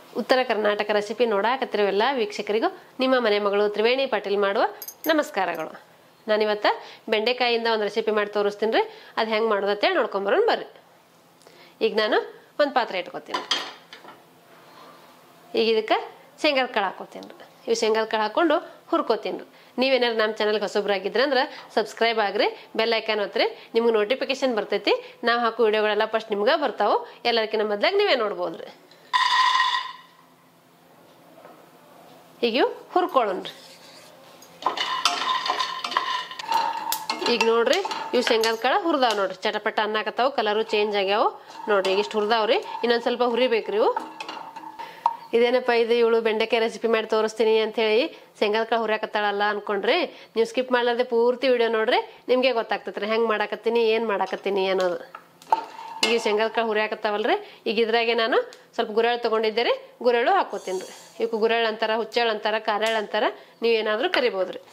ಉತ್ತರ ಕರ್ನಾಟಕ ರೆಸಿಪಿ ನೋಡಾಕತ್ತಿರೋ ಎಲ್ಲ ವೀಕ್ಷಕರಿಗೂ ನಿಮ್ಮ ಮನೆ ಮಗಳು ತ್ರಿವೇಣಿ ಪಾಟೀಲ್ ಮಾಡುವ ನಮಸ್ಕಾರಗಳು ನಾನಿವತ್ತು ಬೆಂಡೆಕಾಯಿಯಿಂದ ಒಂದು ರೆಸಿಪಿ ಮಾಡಿ ತೋರಿಸ್ತೀನಿ ರೀ ಅದು ಹೆಂಗೆ ಮಾಡೋದತ್ತೇಳಿ ನೋಡ್ಕೊಂಬರೋಣ ಬರ್ರಿ ಈಗ ನಾನು ಒಂದು ಪಾತ್ರೆ ಇಟ್ಕೊತೀನಿ ಈಗ ಇದಕ್ಕೆ ಶೇಂಗಾದ ಕಾಳು ಹಾಕೋತೀನಿ ರೀ ಇವು ಶೇಂಗಾದ ಕಾಳು ಹಾಕ್ಕೊಂಡು ಹುರ್ಕೋತೀನಿ ರೀ ನೀವೇನಾದ್ರು ನಮ್ಮ ಚಾನಲ್ಗೆ ಹೊಸಬ್ರಾಗಿದ್ರೆ ಅಂದ್ರೆ ಸಬ್ಸ್ಕ್ರೈಬ್ ಆಗ್ರಿ ಬೆಲ್ ಐಕಾನ್ ಒತ್ತಿರಿ ನಿಮ್ಗೆ ನೋಟಿಫಿಕೇಶನ್ ಬರ್ತೈತಿ ನಾವು ಹಾಕೋ ವಿಡಿಯೋಗಳೆಲ್ಲ ಫಸ್ಟ್ ನಿಮ್ಗೆ ಬರ್ತಾವೆ ಎಲ್ಲರಿಗಿಂತ ಮೊದ್ಲಾಗ ನೀವೇ ನೋಡ್ಬೋದು ರೀ ಈಗ ಇವು ಹುರ್ಕೊಳ್ಳೋಣ್ರಿ ಈಗ ನೋಡ್ರಿ ಇವು ಶೇಂಗಾದ ಕಾಳು ಹುರಿದಾವ್ ನೋಡ್ರಿ ಚಟಪಟ ಅನ್ನಕತ್ತಾವು ಕಲರು ಚೇಂಜ್ ಆಗ್ಯಾವು ನೋಡ್ರಿ ಈಗ ಇಷ್ಟು ಹುರಿದಾವ್ರಿ ಇನ್ನೊಂದು ಸ್ವಲ್ಪ ಹುರಿಬೇಕ್ರಿ ಇವು ಇದೇನಪ್ಪ ಇದು ಇವಳು ಬೆಂಡೆಕಾಯಿ ರೆಸಿಪಿ ಮಾಡಿ ತೋರಿಸ್ತೀನಿ ಅಂಥೇಳಿ ಶೇಂಗಾದ ಕಾಳು ಹುರಿಯಾಕತ್ತಾಳಲ್ಲ ಅನ್ಕೊಂಡ್ರಿ ನೀವು ಸ್ಕಿಪ್ ಮಾಡ್ಲಾರ್ದೆ ಪೂರ್ತಿ ವಿಡಿಯೋ ನೋಡ್ರಿ ನಿಮಗೆ ಗೊತ್ತಾಗ್ತೈತ್ರಿ ಹೆಂಗೆ ಮಾಡಾಕತ್ತೀನಿ ಏನು ಮಾಡಾಕತ್ತೀನಿ ಅನ್ನೋದು ಈಗ ಶೇಂಗಾದ ಕಾಳು ಹುರಿಯಾಕತ್ತಾವಲ್ರಿ ಈಗ ಇದ್ರಾಗೆ ನಾನು ಸ್ವಲ್ಪ ಗುರೆಳು ತೊಗೊಂಡಿದ್ದೆ ರೀ ಗುರೆಳು ಹಾಕೋತೀನಿ ರೀ ಇವಕ್ಕೆ ಗುರೆಳು ಅಂತಾರ ಹುಚ್ಚೆಳು ಅಂತಾರ ಕಾರೆಳು ಅಂತಾರ ನೀವು ಏನಾದರೂ ಕರಿಬೋದು ರೀ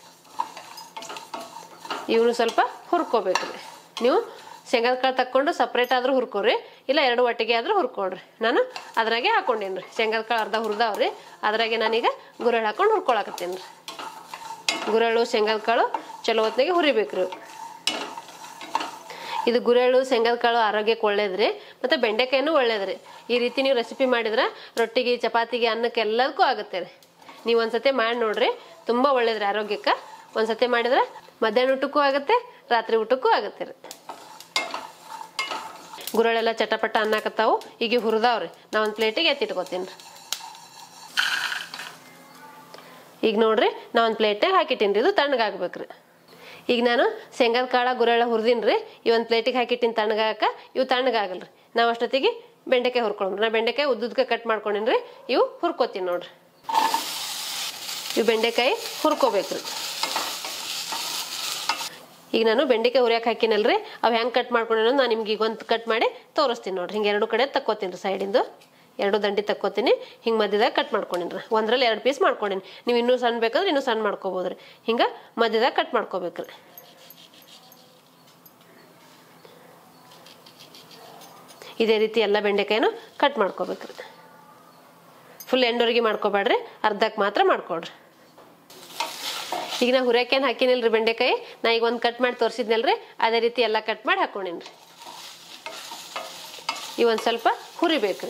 ಇವನು ಸ್ವಲ್ಪ ಹುರ್ಕೋಬೇಕು ರೀ ನೀವು ಶೇಂಗಾದ ಕಾಳು ತಕ್ಕೊಂಡು ಸಪ್ರೇಟ್ ಆದ್ರೂ ಹುರ್ಕೋರಿ ಇಲ್ಲ ಎರಡು ಒಟ್ಟಿಗೆ ಆದ್ರೂ ಹುರ್ಕೊಳ್ರಿ ನಾನು ಅದ್ರಾಗೆ ಹಾಕೊಂಡೇನಿ ರೀ ಶೇಂಗಾದ ಕಾಳು ಅರ್ಧ ಹುರಿದಾವ್ರಿ ಅದ್ರಾಗೆ ನಾನೀಗ ಗುರೆಳು ಹಾಕೊಂಡು ಹುರ್ಕೊಳಕತ್ತೀನಿ ರೀ ಗುರೆಳು ಶೇಂಗಾದ ಕಾಳು ಚಲೋ ಹೊತ್ನಾಗೆ ಹುರಿಬೇಕು ರೀ ಇದು ಗುರೆಳು ಶೇಂಗಾದ ಕಾಳು ಆರೋಗ್ಯಕ್ಕೆ ಒಳ್ಳೇದ್ರಿ ಮತ್ತು ಬೆಂಡೆಕಾಯಿನೂ ಒಳ್ಳೇದ್ರಿ ಈ ರೀತಿ ನೀವು ರೆಸಿಪಿ ಮಾಡಿದ್ರೆ ರೊಟ್ಟಿಗೆ ಚಪಾತಿಗೆ ಅನ್ನಕ್ಕೆ ಎಲ್ಲದಕ್ಕೂ ಆಗುತ್ತೆ ರೀ ನೀವು ಒಂದ್ಸತಿ ಮಾಡಿ ನೋಡ್ರಿ ತುಂಬ ಒಳ್ಳೇದ್ರಿ ಆರೋಗ್ಯಕ್ಕೆ ಒಂದ್ಸತಿ ಮಾಡಿದ್ರೆ ಮಧ್ಯಾಹ್ನ ಊಟಕ್ಕೂ ಆಗುತ್ತೆ ರಾತ್ರಿ ಊಟಕ್ಕೂ ಆಗುತ್ತೆ ರೀ ಗುರೆಳೆಲ್ಲ ಚಟಪಟ ಅನ್ನಕತ್ತಾವು ಈಗ ಹುರಿದಾವ್ರಿ ನಾ ಒಂದು ಪ್ಲೇಟಿಗೆ ಎತ್ತಿಟ್ಕೋತೀನಿ ರೀ ಈಗ ನೋಡ್ರಿ ನಾ ಒಂದು ಪ್ಲೇಟಿಗೆ ಹಾಕಿಟ್ಟೀನಿ ರೀ ಇದು ತಣ್ಣಗಾಗ್ಬೇಕ್ರಿ ಈಗ ನಾನು ಶೇಂಗಾದ ಕಾಳ ಗುರೆಳ ಹುರಿದೀನಿ ರೀ ಈ ಒಂದು ಪ್ಲೇಟಿಗೆ ಹಾಕಿಟ್ಟಿನಿ ತಣ್ಣಗಾಕ ಇವು ತಣ್ಣಗಾಗಲ್ರಿ ನಾವು ಅಷ್ಟೊತ್ತಿಗೆ ಬೆಂಡೆಕಾಯಿ ಹುರ್ಕೊಂಡ್ರಿ ನಾ ಬೆಂಡೆಕಾಯಿ ಉದ್ದುದ್ಕ ಕಟ್ ಮಾಡ್ಕೊಂಡೀನಿ ರೀ ಇವು ಹುರ್ಕೋತೀನಿ ನೋಡ್ರಿ ಇವು ಬೆಂಡೆಕಾಯಿ ಹುರ್ಕೋಬೇಕ್ರಿ ಈಗ ನಾನು ಬೆಂಡೆಕಾಯಿ ಹುರಿಯಕ್ಕೆ ಹಾಕಿನಲ್ರಿ ಅವು ಹೆಂಗೆ ಕಟ್ ಮಾಡ್ಕೊಂಡೇನೋ ನಾನು ನಿಮ್ಗೆ ಈಗ ಒಂದು ಕಟ್ ಮಾಡಿ ತೋರಿಸ್ತೀನಿ ನೋಡ್ರಿ ಹಿಂಗೆ ಎರಡು ಕಡೆ ತಕ್ಕೋತೀನಿ ರೀ ಸೈಡಿಂದು ಎರಡು ದಂಡಿ ತಕ್ಕೋತೀನಿ ಹಿಂಗೆ ಮಧ್ಯದಾಗ ಕಟ್ ಮಾಡ್ಕೊಂಡಿನಿ ರೀ ಒಂದ್ರಲ್ಲಿ ಎರಡು ಪೀಸ್ ಮಾಡ್ಕೊಂಡಿನಿ ನೀವು ಇನ್ನೂ ಸಣ್ಣ ಬೇಕಂದ್ರೆ ಇನ್ನೂ ಸಣ್ಣ ಮಾಡ್ಕೋಬೋದು ರೀ ಹಿಂಗೆ ಮಧ್ಯದಾಗ ಕಟ್ ಮಾಡ್ಕೋಬೇಕು ರೀ ಇದೇ ರೀತಿ ಎಲ್ಲ ಬೆಂಡೆಕಾಯಿನೂ ಕಟ್ ಮಾಡ್ಕೋಬೇಕು ರೀ ಫುಲ್ ಎಂಡೋರ್ಗಿ ಮಾಡ್ಕೋಬೇಡ್ರಿ ಅರ್ಧಕ್ಕೆ ಮಾತ್ರ ಮಾಡ್ಕೊಳ್ರಿ ಈಗ ನಾ ಹುರಿಯಕ್ಕೇನು ಹಾಕಿನಿಲ್ರಿ ಬೆಂಡೆಕಾಯಿ ನಾ ಈಗ ಒಂದು ಕಟ್ ಮಾಡಿ ತೋರಿಸಿದ್ನಲ್ರಿ ಅದೇ ರೀತಿ ಎಲ್ಲ ಕಟ್ ಮಾಡಿ ಹಾಕೊಂಡಿನ್ರಿ ಈ ಒಂದು ಸ್ವಲ್ಪ ಹುರಿಬೇಕ್ರಿ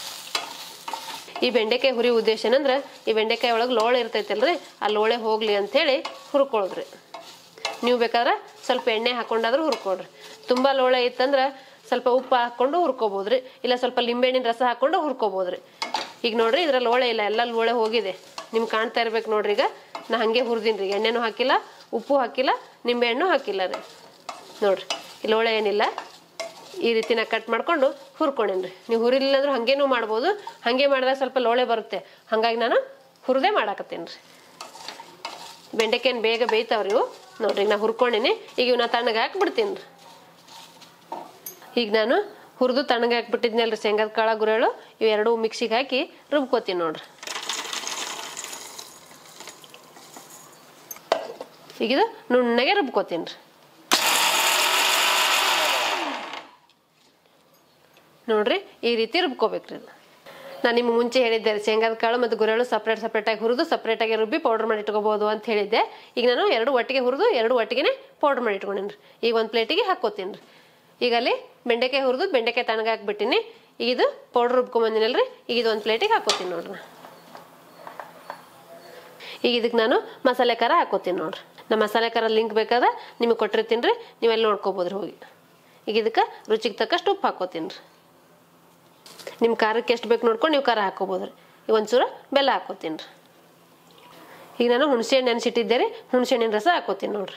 ಈ ಬೆಂಡೆಕಾಯಿ ಹುರಿ ಉದ್ದೇಶ ಏನಂದ್ರೆ ಈ ಬೆಂಡೆಕಾಯಿ ಒಳಗೆ ಲೋಳೆ ಇರ್ತೈತಲ್ರಿ ಆ ಲೋಳೆ ಹೋಗ್ಲಿ ಅಂಥೇಳಿ ಹುರ್ಕೊಳ್ರಿ ನೀವು ಬೇಕಾದ್ರೆ ಸ್ವಲ್ಪ ಎಣ್ಣೆ ಹಾಕೊಂಡಾದ್ರೂ ಹುರ್ಕೊಳ್ರಿ ತುಂಬ ಲೋಳೆ ಇತ್ತಂದ್ರೆ ಸ್ವಲ್ಪ ಉಪ್ಪು ಹಾಕ್ಕೊಂಡು ಹುರ್ಕೋಬೋದ್ರಿ ಇಲ್ಲ ಸ್ವಲ್ಪ ಲಿಂಬೆಹಣ್ಣಿನ ರಸ ಹಾಕ್ಕೊಂಡು ಹುರ್ಕೋಬೋದ್ರಿ ಈಗ ನೋಡ್ರಿ ಇದ್ರಲ್ಲಿ ಲೋಳೆ ಇಲ್ಲ ಎಲ್ಲ ಲೋಳೆ ಹೋಗಿದೆ ನಿಮ್ಗೆ ಕಾಣ್ತಾ ಇರ್ಬೇಕು ನೋಡ್ರಿ ಈಗ ನಾ ಹಾಗೆ ಹುರಿದೀನಿ ರೀ ಎಣ್ಣೆನೂ ಹಾಕಿಲ್ಲ ಉಪ್ಪು ಹಾಕಿಲ್ಲ ನಿಂಬೆಹಣ್ಣು ಹಾಕಿಲ್ಲ ರೀ ನೋಡ್ರಿ ಈ ಲೋಳೆ ಏನಿಲ್ಲ ಈ ರೀತಿ ನಾ ಕಟ್ ಮಾಡ್ಕೊಂಡು ಹುರ್ಕೊಂಡೇನಿ ರೀ ನೀವು ಹುರಿಲಿಲ್ಲ ಅಂದ್ರೆ ಹಾಗೇನೂ ಮಾಡ್ಬೋದು ಹಾಗೆ ಮಾಡಿದಾಗ ಸ್ವಲ್ಪ ಲೋಳೆ ಬರುತ್ತೆ ಹಾಗಾಗಿ ನಾನು ಹುರಿದೇ ಮಾಡಾಕತ್ತೀನಿ ರೀ ಬೆಂಡೆಕಾಯಿನ ಬೇಗ ಬೇಯ್ತಾವ್ರಿ ಇವು ನೋಡ್ರಿ ಈಗ ನಾ ಹುರ್ಕೊಂಡೀನಿ ಈಗ ಇವ್ ನಾ ತಣ್ಣಗೆ ಹಾಕ್ಬಿಡ್ತೀನಿ ರೀ ಈಗ ನಾನು ಹುರಿದು ತಣ್ಣಗೆ ಹಾಕ್ಬಿಟ್ಟಿದ್ನಲ್ರಿ ಶೇಂಗಾದ ಕಾಳ ಗುರೆಳು ಇವೆರಡು ಮಿಕ್ಸಿಗೆ ಹಾಕಿ ರುಬ್ಕೋತೀನಿ ನೋಡ್ರಿ ಈಗ ಇದು ನುಣ್ಣಗೆ ರುಬ್ಕೋತೀನಿ ರೀ ನೋಡ್ರಿ ಈ ರೀತಿ ರುಬ್ಕೋಬೇಕ್ರಿ ಇದು ನಾನು ನಿಮ್ಗೆ ಮುಂಚೆ ಹೇಳಿದ್ದೆ ರೀ ಶೇಂಗಾದ ಕಾಳು ಮತ್ತು ಗುರೆಳು ಸಪ್ರೇಟ್ ಸಪ್ರೇಟಾಗಿ ಹುರಿದು ಸಪ್ರೇಟಾಗಿ ರುಬ್ಬಿ ಪೌಡ್ರ್ ಮಾಡಿ ಇಟ್ಕೋಬೋದು ಅಂತ ಹೇಳಿದ್ದೆ ಈಗ ನಾನು ಎರಡು ಒಟ್ಟಿಗೆ ಹುರಿದು ಎರಡು ಒಟ್ಟಿಗೆ ಪೌಡ್ರ್ ಮಾಡಿ ಇಟ್ಕೊಂಡೀನಿ ರೀ ಈಗ ಒಂದು ಪ್ಲೇಟಿಗೆ ಹಾಕ್ಕೋತೀನಿ ರೀ ಈಗ ಅಲ್ಲಿ ಬೆಂಡೆಕಾಯಿ ಹುರಿದು ಬೆಂಡೆಕಾಯಿ ತಣ್ಣಗೆ ಹಾಕ್ಬಿಟ್ಟಿನಿ ಈಗ ಇದು ಪೌಡ್ರ್ ರುಬ್ಕೊಂಬಂದಿನಲ್ರಿ ಈಗ ಇದು ಒಂದು ಪ್ಲೇಟಿಗೆ ಹಾಕೋತೀನಿ ನೋಡ್ರಿ ಈಗ ಇದಕ್ಕೆ ನಾನು ಮಸಾಲೆ ಖಾರ ಹಾಕೋತೀನಿ ನೋಡ್ರಿ ನಮ್ಮ ಮಸಾಲೆ ಖಾರ ಲಿಂಕ್ ಬೇಕಾದ್ರೆ ನಿಮಗೆ ಕೊಟ್ಟಿರ್ತೀನಿ ರೀ ನೀವೆಲ್ಲ ನೋಡ್ಕೋಬೋದ್ರಿ ಹೋಗಿ ಈಗ ಇದಕ್ಕೆ ರುಚಿಗೆ ತಕ್ಕಷ್ಟು ಉಪ್ಪು ಹಾಕೋತೀನಿ ರೀ ನಿಮ್ಮ ಖಾರಕ್ಕೆ ಎಷ್ಟು ಬೇಕು ನೋಡ್ಕೊಂಡು ನೀವು ಖಾರ ಹಾಕೋಬೋದ್ರಿ ಈಗ ಒಂಚೂರು ಬೆಲ್ಲ ಹಾಕೋತೀನಿ ರೀ ಈಗ ನಾನು ಹುಣಸೆ ಹಣ್ಣು ನೆನೆಸಿಟ್ಟಿದ್ದೆ ರೀ ಹುಣಸೆ ಹಣ್ಣಿನ ರಸ ಹಾಕೋತೀನಿ ನೋಡ್ರಿ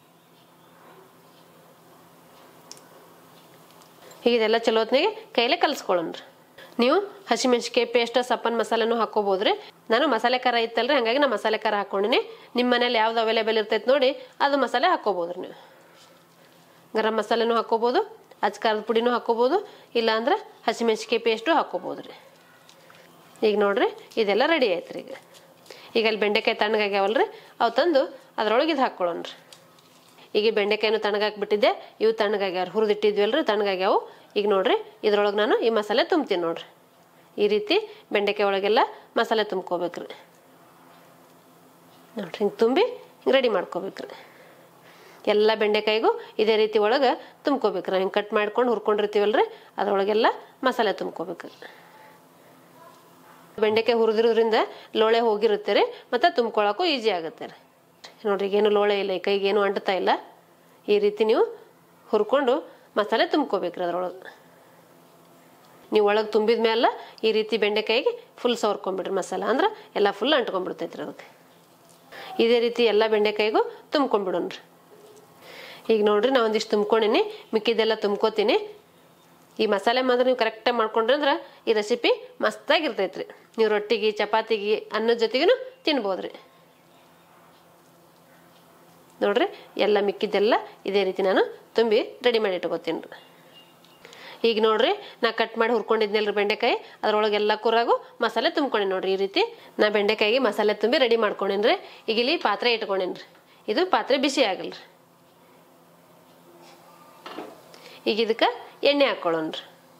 ಈಗ ಇದೆಲ್ಲ ಚಲೋ ಹೊತ್ನಾಗೆ ಕೈಲೇ ಕಲಿಸ್ಕೊಳ್ಳೋಣ್ರಿ ನೀವು ಹಸಿಮೆಣ್ಸಿಕಾಯಿ ಪೇಸ್ಟ್ ಸಪ್ಪನ್ ಮಸಾಲೆನೂ ಹಾಕೋಬೋದ್ರಿ ನಾನು ಮಸಾಲೆ ಖಾರ ಇತ್ತಲ್ರಿ ಹಾಗಾಗಿ ನಾ ಮಸಾಲೆ ಖಾರ ಹಾಕೊಂಡಿನಿ ನಿಮ್ಮ ಮನೇಲಿ ಯಾವ್ದು ಅವೈಲೇಬಲ್ ಇರ್ತೈತೆ ನೋಡಿ ಅದು ಮಸಾಲೆ ಹಾಕೋಬೋದ್ರಿ ನೀವು ಗರಂ ಮಸಾಲೆನೂ ಹಾಕೋಬೋದು ಅಚ್ಚ ಖಾರದ ಪುಡಿನೂ ಹಾಕೋಬೋದು ಇಲ್ಲ ಅಂದ್ರೆ ಹಸಿಮೆಣ್ಸಿಕಾಯಿ ಪೇಸ್ಟು ಹಾಕೋಬೋದು ರೀ ಈಗ ನೋಡ್ರಿ ಇದೆಲ್ಲ ರೆಡಿ ಆಯ್ತು ರೀ ಈಗ ಈಗ ಅಲ್ಲಿ ಬೆಂಡೆಕಾಯಿ ತಣ್ಣಗಾಗ್ಯಾವಲ್ರಿ ಅವು ತಂದು ಅದ್ರೊಳಗೆ ಇದು ಹಾಕ್ಕೊಳ್ಳೋಣ್ರಿ ಈಗ ಈ ಬೆಂಡೆಕಾಯಿನೂ ತಣ್ಣಗಾಕ್ಬಿಟ್ಟಿದ್ದೆ ಇವು ತಣ್ಣಗಾಗ್ಯಾವ ಹುರಿದಿಟ್ಟಿದ್ವಲ್ರಿ ತಣ್ಣಗಾಗ್ಯಾವು ಈಗ ನೋಡ್ರಿ ಇದ್ರೊಳಗೆ ನಾನು ಈ ಮಸಾಲೆ ತುಂಬ್ತೀನಿ ನೋಡ್ರಿ ಈ ರೀತಿ ಬೆಂಡೆಕಾಯಿ ಒಳಗೆಲ್ಲ ಮಸಾಲೆ ತುಂಬ್ಕೋಬೇಕ್ರಿ ನೋಡ್ರಿ ಹಿಂಗೆ ತುಂಬಿ ಹಿಂಗೆ ರೆಡಿ ಮಾಡ್ಕೋಬೇಕ್ರಿ ಎಲ್ಲ ಬೆಂಡೆಕಾಯಿಗೂ ಇದೇ ರೀತಿ ಒಳಗೆ ತುಂಬ್ಕೋಬೇಕ್ರಿ ನಾವು ಹಿಂಗೆ ಕಟ್ ಮಾಡ್ಕೊಂಡು ಹುರ್ಕೊಂಡಿರ್ತೀವಲ್ರಿ ಅದ್ರೊಳಗೆಲ್ಲ ಮಸಾಲೆ ತುಂಬ್ಕೋಬೇಕ್ರಿ ಬೆಂಡೆಕಾಯಿ ಹುರಿದಿರೋದ್ರಿಂದ ಲೋಳೆ ಹೋಗಿರುತ್ತೆ ರೀ ಮತ್ತು ತುಂಬ್ಕೊಳಕ್ಕೂ ಈಸಿ ಆಗುತ್ತೆ ರೀ ನೋಡ್ರಿ ಈಗೇನು ಲೋಳೆ ಇಲ್ಲ ಈ ಕೈಗೇನು ಅಂಟ್ತಾ ಇಲ್ಲ ಈ ರೀತಿ ನೀವು ಹುರ್ಕೊಂಡು ಮಸಾಲೆ ತುಂಬ್ಕೋಬೇಕ್ರಿ ಅದ್ರೊಳಗೆ ನೀವು ಒಳಗೆ ತುಂಬಿದ ಮೇಲೆ ಈ ರೀತಿ ಬೆಂಡೆಕಾಯಿಗೆ ಫುಲ್ ಸವರ್ಕೊಂಬಿಡ್ರಿ ಮಸಾಲ ಅಂದ್ರೆ ಎಲ್ಲ ಫುಲ್ ಅಂಟ್ಕೊಂಡ್ಬಿಡ್ತೈತ್ರಿ ಅದಕ್ಕೆ ಇದೇ ರೀತಿ ಎಲ್ಲ ಬೆಂಡೆಕಾಯಿಗೂ ತುಂಬ್ಕೊಂಡ್ಬಿಡೋಣ್ರಿ ಈಗ ನೋಡ್ರಿ ನಾ ಒಂದಿಷ್ಟು ತುಂಬ್ಕೊಂಡಿನಿ ಮಿಕ್ಕಿದೆಲ್ಲ ತುಂಬ್ಕೋತೀನಿ ಈ ಮಸಾಲೆ ಮಾತ್ರ ನೀವು ಕರೆಕ್ಟಾಗಿ ಮಾಡ್ಕೊಂಡ್ರಿ ಅಂದ್ರೆ ಈ ರೆಸಿಪಿ ಮಸ್ತಾಗಿರ್ತೈತ್ರಿ ನೀವು ರೊಟ್ಟಿಗೆ ಚಪಾತಿಗೆ ಅನ್ನದ ಜೊತೆಗೂ ತಿನ್ಬೋದ್ರಿ ನೋಡ್ರಿ ಎಲ್ಲ ಮಿಕ್ಕಿದ್ದೆಲ್ಲ ಇದೇ ರೀತಿ ನಾನು ತುಂಬಿ ರೆಡಿ ಮಾಡಿ ಇಟ್ಕೋತೀನಿ ರೀ ಈಗ ನೋಡ್ರಿ ನಾ ಕಟ್ ಮಾಡಿ ಹುರ್ಕೊಂಡಿದ್ನಲ್ರಿ ಬೆಂಡೆಕಾಯಿ ಅದ್ರೊಳಗೆ ಎಲ್ಲ ಕೂರಾಗು ಮಸಾಲೆ ತುಂಬ್ಕೊಂಡಿ ನೋಡ್ರಿ ಈ ರೀತಿ ನಾ ಬೆಂಡೆಕಾಯಿಗೆ ಮಸಾಲೆ ತುಂಬಿ ರೆಡಿ ಮಾಡ್ಕೊಂಡೇನ್ರಿ ಈಗ ಇಲ್ಲಿ ಪಾತ್ರೆ ಇಟ್ಕೊಂಡೇನ್ರಿ ಇದು ಪಾತ್ರೆ ಬಿಸಿ ಆಗಲ್ರಿ ಈಗ ಇದಕ್ಕೆ ಎಣ್ಣೆ ಹಾಕ್ಕೊಳ್ಳೋಣ್ರಿ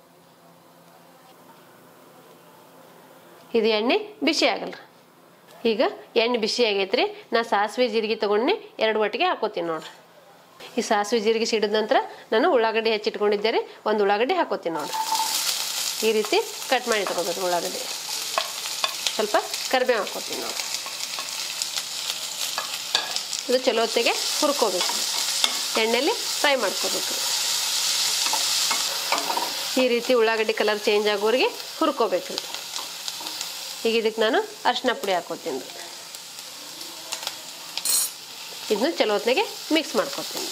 ಇದು ಎಣ್ಣೆ ಬಿಸಿ ಆಗಲ್ರಿ ಈಗ ಎಣ್ಣೆ ಬಿಸಿ ಆಗೈತ್ರಿ ನಾ ಸಾಸಿವೆ ಜೀರಿಗೆ ತೊಗೊಂಡು ಎರಡು ಒಟ್ಟಿಗೆ ಹಾಕೋತೀನಿ ನೋಡ್ರಿ ಈ ಸಾಸಿವೆ ಜೀರಿಗೆ ಸಿಡಿದ ನಂತರ ನಾನು ಉಳ್ಳಾಗಡ್ಡಿ ಹೆಚ್ಚಿಟ್ಕೊಂಡಿದ್ದೆ ರೀ ಒಂದು ಉಳ್ಳಾಗಡ್ಡಿ ಹಾಕೋತೀನಿ ನೋಡ್ರಿ ಈ ರೀತಿ ಕಟ್ ಮಾಡಿ ಇಟ್ಕೋಬೇಕು ಉಳ್ಳಾಗಡ್ಡಿ ಸ್ವಲ್ಪ ಕರಿಬೇವು ಹಾಕೋತೀನಿ ನೋಡಿ ಇದು ಚಲೋ ಹೊತ್ತಿಗೆ ಹುರ್ಕೋಬೇಕು ಎಣ್ಣೆಯಲ್ಲಿ ಫ್ರೈ ಮಾಡ್ಕೋಬೇಕು ಈ ರೀತಿ ಉಳ್ಳಾಗಡ್ಡಿ ಕಲರ್ ಚೇಂಜ್ ಆಗೋರಿಗೆ ಹುರ್ಕೋಬೇಕು ರೀ ಈಗ ಇದಕ್ಕೆ ನಾನು ಅರಿಶಿನ ಪುಡಿ ಹಾಕೋತೀನಿ ರೀ ಇದನ್ನು ಚಲೋ ಹೊತ್ತಿಗೆ ಮಿಕ್ಸ್ ಮಾಡ್ಕೊತೀನಿ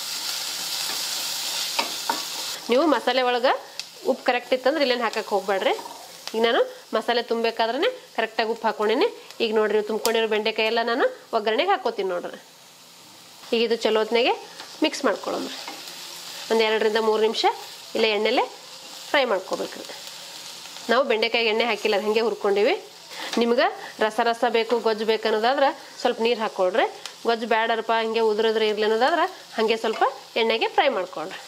ನೀವು ಮಸಾಲೆ ಒಳಗೆ ಉಪ್ಪು ಕರೆಕ್ಟ್ ಇತ್ತಂದ್ರೆ ಇಲ್ಲೇನು ಹಾಕಕ್ಕೆ ಹೋಗ್ಬೇಡ್ರಿ ಈಗ ನಾನು ಮಸಾಲೆ ತುಂಬಬೇಕಾದ್ರೆ ಕರೆಕ್ಟಾಗಿ ಉಪ್ಪು ಹಾಕೊಂಡೇನೆ ಈಗ ನೋಡ್ರಿ ತುಂಬ್ಕೊಂಡಿರೋ ಬೆಂಡೆಕಾಯಿ ಎಲ್ಲ ನಾನು ಒಗ್ಗರಣೆಗೆ ಹಾಕೋತೀನಿ ನೋಡ್ರಿ ಈಗ ಇದು ಚಲೋ ಹೊತ್ತಿನಾಗೆ ಮಿಕ್ಸ್ ಮಾಡ್ಕೊಳ್ಳೋಮ್ರಿ ಒಂದು ಎರಡರಿಂದ ಮೂರು ನಿಮಿಷ ಇಲ್ಲ ಎಣ್ಣೆಲೆ ಫ್ರೈ ಮಾಡ್ಕೋಬೇಕ್ರಿ ನಾವು ಬೆಂಡೆಕಾಯಿಗೆ ಎಣ್ಣೆ ಹಾಕಿಲ್ಲ ಹಾಗೆ ಹುರ್ಕೊಂಡಿವಿ ನಿಮ್ಗೆ ರಸ ರಸ ಬೇಕು ಗೊಜ್ಜು ಬೇಕು ಅನ್ನೋದಾದ್ರೆ ಸ್ವಲ್ಪ ನೀರು ಹಾಕ್ಕೊಳ್ರಿ ಗೊಜ್ಜು ಬೇಡರಪ್ಪ ಹಿಂಗೆ ಉದುರಿದ್ರೆ ಇರಲಿ ಅನ್ನೋದಾದ್ರೆ ಹಾಗೆ ಸ್ವಲ್ಪ ಎಣ್ಣೆಗೆ ಫ್ರೈ ಮಾಡ್ಕೊಳ್ರಿ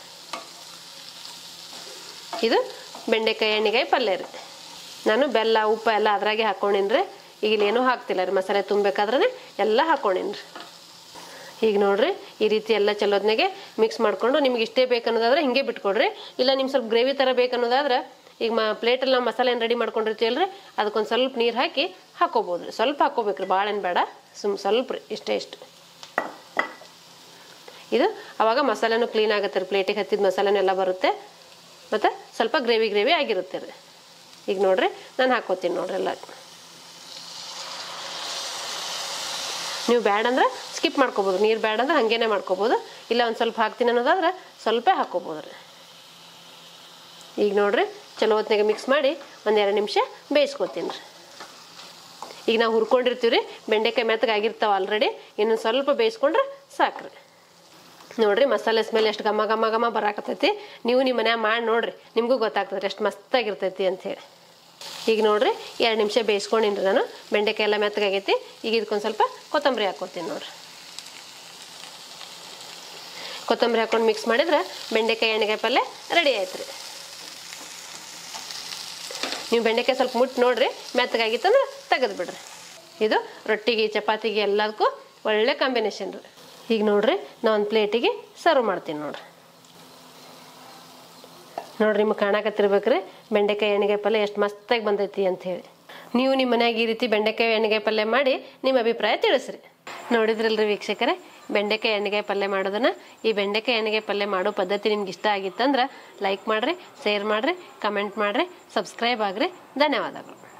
ಇದು ಬೆಂಡೆಕಾಯಿ ಎಣ್ಣೆಕಾಯಿ ಪಲ್ಯ ರೀ ನಾನು ಬೆಲ್ಲ ಉಪ್ಪು ಎಲ್ಲ ಅದ್ರಾಗೆ ಹಾಕ್ಕೊಂಡಿನಿ ರೀ ಈಗ ಇಲ್ಲೇನೂ ಹಾಕ್ತಿಲ್ಲ ರೀ ಮಸಾಲೆ ತುಂಬಬೇಕಾದ್ರೆ ಎಲ್ಲ ಹಾಕ್ಕೊಂಡಿನಿ ರೀ ಈಗ ನೋಡ್ರಿ ಈ ರೀತಿ ಎಲ್ಲ ಚಲೋದ್ನಾಗೆ ಮಿಕ್ಸ್ ಮಾಡ್ಕೊಂಡು ನಿಮ್ಗೆ ಇಷ್ಟೇ ಬೇಕನ್ನೋದಾದ್ರೆ ಹಿಂಗೆ ಬಿಟ್ಕೊಡ್ರಿ ಇಲ್ಲ ನಿಮ್ಗೆ ಸ್ವಲ್ಪ ಗ್ರೇವಿ ಥರ ಬೇಕನ್ನೋದಾದ್ರೆ ಈಗ ಮ ಪ್ಲೇಟಲ್ಲಿ ನಾವು ಮಸಾಲೆ ಏನು ರೆಡಿ ಮಾಡ್ಕೊಂಡಿರ್ತೀವಲ್ರಿ ಅದಕ್ಕೊಂದು ಸ್ವಲ್ಪ ನೀರು ಹಾಕಿ ಹಾಕೋಬೋದು ರೀ ಸ್ವಲ್ಪ ಹಾಕೋಬೇಕ್ರಿ ಭಾಳ ಏನು ಬೇಡ ಸುಮ್ ಸ್ವಲ್ಪ ರೀ ಇಷ್ಟೇ ಇಷ್ಟು ಇದು ಅವಾಗ ಮಸಾಲೆನೂ ಕ್ಲೀನ್ ಆಗುತ್ತೆ ರೀ ಪ್ಲೇಟಿಗೆ ಹತ್ತಿದ ಮಸಾಲೆನೂ ಎಲ್ಲ ಬರುತ್ತೆ ಮತ್ತು ಸ್ವಲ್ಪ ಗ್ರೇವಿ ಗ್ರೇವಿ ಆಗಿರುತ್ತೆ ರೀ ಈಗ ನೋಡ್ರಿ ನಾನು ಹಾಕೋತೀನಿ ನೋಡ್ರಿ ಎಲ್ಲ ನೀವು ಬ್ಯಾಡ ಅಂದ್ರೆ ಸ್ಕಿಪ್ ಮಾಡ್ಕೋಬೋದು ನೀರು ಬ್ಯಾಡ ಅಂದ್ರೆ ಹಾಗೇನೆ ಮಾಡ್ಕೋಬೋದು ಇಲ್ಲ ಒಂದು ಸ್ವಲ್ಪ ಹಾಕ್ತೀನಿ ಅನ್ನೋದಾದ್ರೆ ಸ್ವಲ್ಪ ಹಾಕ್ಕೋಬೋದು ರೀ ಈಗ ನೋಡ್ರಿ ಚಲೋ ಹೊತ್ನಾಗ ಮಿಕ್ಸ್ ಮಾಡಿ ಒಂದು ಎರಡು ನಿಮಿಷ ಬೇಯಿಸ್ಕೊತೀನಿ ರೀ ಈಗ ನಾವು ಹುರ್ಕೊಂಡಿರ್ತೀವಿ ರೀ ಬೆಂಡೆಕಾಯಿ ಮೆತ್ತಗಾಗಿರ್ತಾವೆ ಆಲ್ರೆಡಿ ಇನ್ನೊಂದು ಸ್ವಲ್ಪ ಬೇಯಿಸ್ಕೊಂಡ್ರೆ ಸಾಕ್ರಿ ನೋಡ್ರಿ ಮಸಾಲೆ ಸ್ಮೆಲ್ ಎಷ್ಟು ಘಮ ಘಮ ಘಮ ಬರಾಕತ್ತೈತಿ ನೀವು ನಿಮ್ಮ ಮನ್ಯಾಗ ಮಾಡಿ ನೋಡ್ರಿ ನಿಮಗೂ ಗೊತ್ತಾಗ್ತದೆ ಎಷ್ಟು ಮಸ್ತಾಗಿರ್ತೈತಿ ಅಂಥೇಳಿ ಈಗ ನೋಡ್ರಿ ಎರಡು ನಿಮಿಷ ಬೇಯಿಸ್ಕೊಂಡಿನಿ ನಾನು ಬೆಂಡೆಕಾಯಿ ಎಲ್ಲ ಮೆತ್ತಗಾಗೈತಿ ಈಗ ಇದಕ್ಕೊಂದು ಸ್ವಲ್ಪ ಕೊತ್ತಂಬರಿ ಹಾಕ್ಕೊತೀನಿ ನೋಡ್ರಿ ಕೊತ್ತಂಬರಿ ಹಾಕೊಂಡು ಮಿಕ್ಸ್ ಮಾಡಿದ್ರೆ ಬೆಂಡೆಕಾಯಿ ಎಣ್ಣೆಕಾಯಿ ಪಲ್ಯ ರೆಡಿ ಆಯ್ತು ರೀ ನೀವು ಬೆಂಡೆಕಾಯಿ ಸ್ವಲ್ಪ ಮುಟ್ಟು ನೋಡ್ರಿ ಮೆತ್ತಗಾಗಿತ್ತಂದ್ರೆ ತೆಗೆದು ಬಿಡ್ರಿ ಇದು ರೊಟ್ಟಿಗೆ ಚಪಾತಿಗೆ ಎಲ್ಲದಕ್ಕೂ ಒಳ್ಳೆ ಕಾಂಬಿನೇಷನ್ ರೀ ಈಗ ನೋಡ್ರಿ ನಾ ಒಂದು ಪ್ಲೇಟಿಗೆ ಸರ್ವ್ ಮಾಡ್ತೀನಿ ನೋಡ್ರಿ ನೋಡ್ರಿ ನಿಮ್ಗೆ ಕಾಣಕತ್ತಿರ್ಬೇಕ್ರಿ ಬೆಂಡೆಕಾಯಿ ಎಣ್ಣೆಗಾಯಿ ಪಲ್ಯ ಎಷ್ಟು ಮಸ್ತಾಗಿ ಬಂದೈತಿ ಅಂತ ಹೇಳಿ ನೀವು ನಿಮ್ಮ ಮನ್ಯಾಗ ಈ ರೀತಿ ಬೆಂಡೆಕಾಯಿ ಎಣ್ಣೆಗಾಯಿ ಪಲ್ಯ ಮಾಡಿ ನಿಮ್ಮ ಅಭಿಪ್ರಾಯ ತಿಳಿಸ್ರಿ ನೋಡಿದ್ರಲ್ರಿ ವೀಕ್ಷಕರೇ ಬೆಂಡೆಕಾಯಿ ಎಣ್ಣೆಗಾಯಿ ಪಲ್ಯ ಮಾಡೋದನ್ನ ಈ ಬೆಂಡೆಕಾಯಿ ಎಣ್ಣೆಗಾಯಿ ಪಲ್ಯ ಮಾಡೋ ಪದ್ಧತಿ ನಿಮ್ಗೆ ಇಷ್ಟ ಆಗಿತ್ತಂದ್ರೆ ಲೈಕ್ ಮಾಡಿರಿ ಶೇರ್ ಮಾಡಿರಿ ಕಮೆಂಟ್ ಮಾಡಿರಿ ಸಬ್ಸ್ಕ್ರೈಬ್ ಆಗ್ರಿ ಧನ್ಯವಾದಗಳು